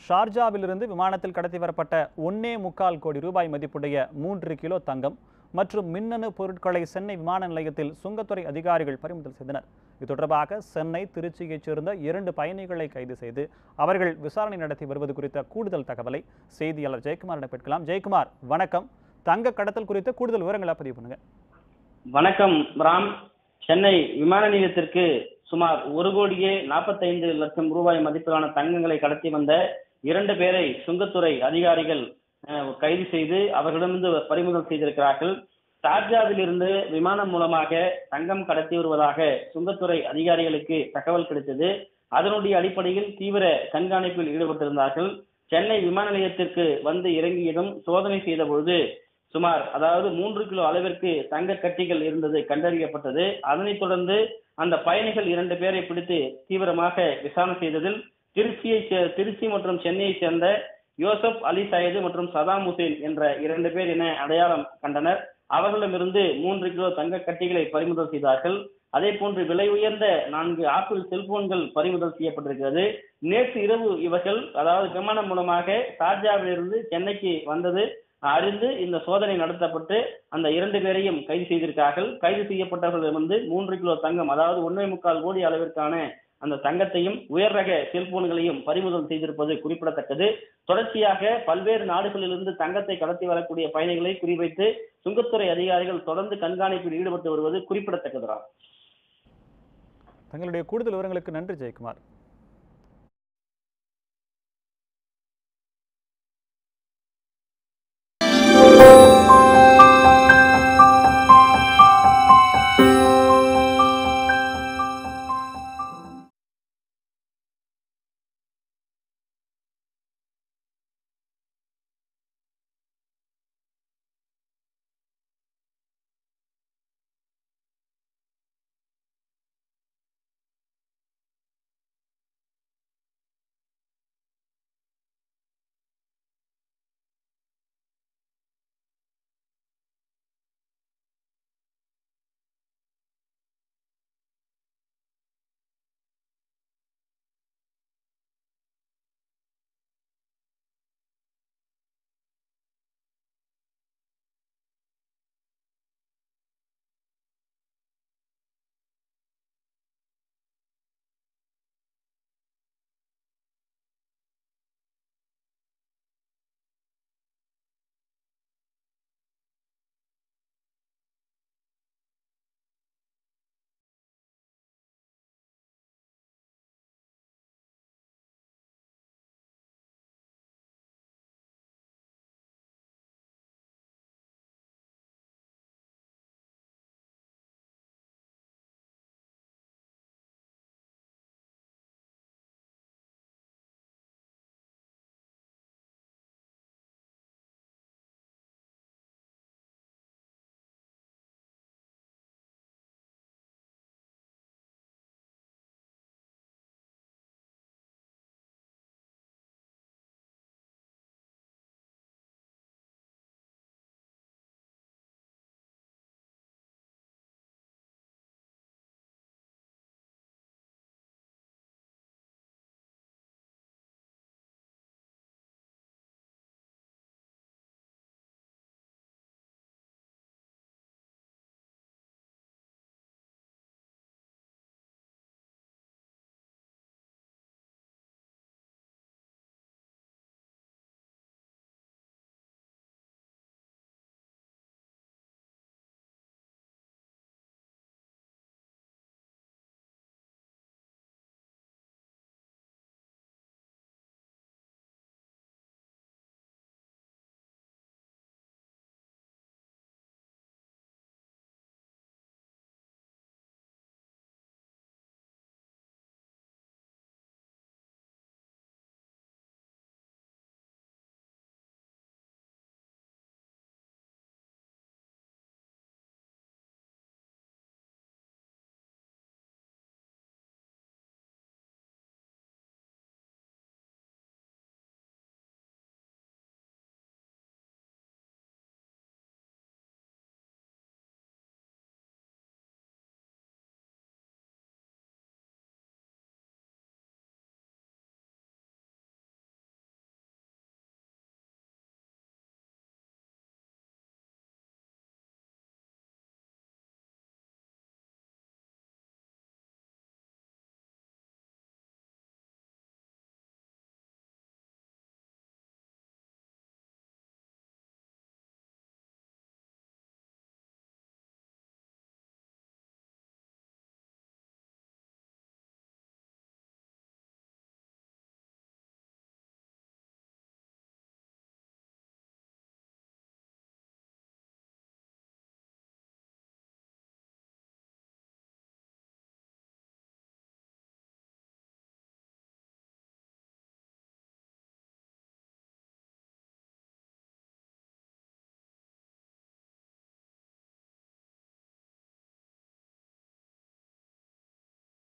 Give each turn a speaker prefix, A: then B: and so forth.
A: ஷார்ஜாவிலிருந்து விமானத்தில் கடத்தி வரப்பட்ட ஒன்னே முக்கால் கோடி ரூபாய் மதிப்புடைய மூன்று கிலோ தங்கம் மற்றும் மின்னணு பொருட்களை சென்னை விமான நிலையத்தில் சுங்கத்துறை அதிகாரிகள் பறிமுதல் செய்தனர் இது தொடர்பாக சென்னை திருச்சியைச் சேர்ந்த இரண்டு பயணிகளை கைது செய்து அவர்கள் விசாரணை நடத்தி வருவது குறித்த கூடுதல் தகவலை செய்தியாளர் ஜெயக்குமாரிடம் பெற்கலாம் ஜெயக்குமார் வணக்கம் தங்க கடத்தல் குறித்த கூடுதல் விவரங்களை பதிவு பண்ணுங்க
B: வணக்கம் ராம் சென்னை விமான நிலையத்திற்கு சுமார் ஒரு கோடியே நாற்பத்தைந்து லட்சம் ரூபாய் மதிப்பிலான தங்கங்களை கடத்தி வந்த இரண்டு பேரை சுங்கத்துறை அதிகாரிகள் அஹ், கைது செய்து அவர்களிடமிருந்து பறிமுதல் செய்திருக்கிறார்கள் ஷார்ஜாவிலிருந்து விமானம் மூலமாக தங்கம் கடத்தி வருவதாக சுங்கத்துறை அதிகாரிகளுக்கு தகவல் கிடைத்தது அதனுடைய அடிப்படையில் தீவிர கண்காணிப்பில் ஈடுபட்டிருந்தார்கள் சென்னை விமான நிலையத்திற்கு வந்து இறங்கியதும் சோதனை செய்த பொழுது சுமார் அதாவது மூன்று கிலோ அளவிற்கு தங்க கட்டிகள் இருந்தது கண்டறியப்பட்டது அதனைத் தொடர்ந்து அந்த பயணிகள் இரண்டு பேரை பிடித்து தீவிரமாக விசாரணை செய்ததில் திருச்சியை சே- திருச்சி மற்றும் சென்னையை சேர்ந்த யோசப் அலி சயது மற்றும் சதாம் ஹுசேன் என்ற இரண்டு பேர் என அடையாளம் கண்டனர் அவர்களிடமிருந்து மூன்று கிலோ தங்க கட்டிகளை பறிமுதல் செய்தார்கள் அதே போன்று விலை உயர்ந்த நான்கு ஆப்பிள் செல்போன்கள் பறிமுதல் செய்யப்பட்டிருக்கிறது நேற்று இரவு இவர்கள் அதாவது விமானம் மூலமாக ஷார்ஜாவிலிருந்து சென்னைக்கு வந்தது அறிந்து இந்த சோதனை நடத்தப்பட்டு அந்த இரண்டு பேரையும் கைது செய்திருக்கார்கள் கைது செய்யப்பட்டவர்கள் வந்து மூன்று கிலோ தங்கம் அதாவது ஒன்றே முக்கால் கோடி அளவிற்கான அந்த தங்கத்தையும் உயர் ரக செல்போன்களையும் பறிமுதல் செய்திருப்பது குறிப்பிடத்தக்கது தொடர்ச்சியாக பல்வேறு நாடுகளிலிருந்து தங்கத்தை கடத்தி வரக்கூடிய பயணிகளை குறிவைத்து சுங்கத்துறை அதிகாரிகள் தொடர்ந்து கண்காணிப்பில் ஈடுபட்டு வருவது குறிப்பிடத்தக்கதுதான்
A: தங்களுடைய கூடுதல் விவரங்களுக்கு நன்றி ஜெயக்குமார்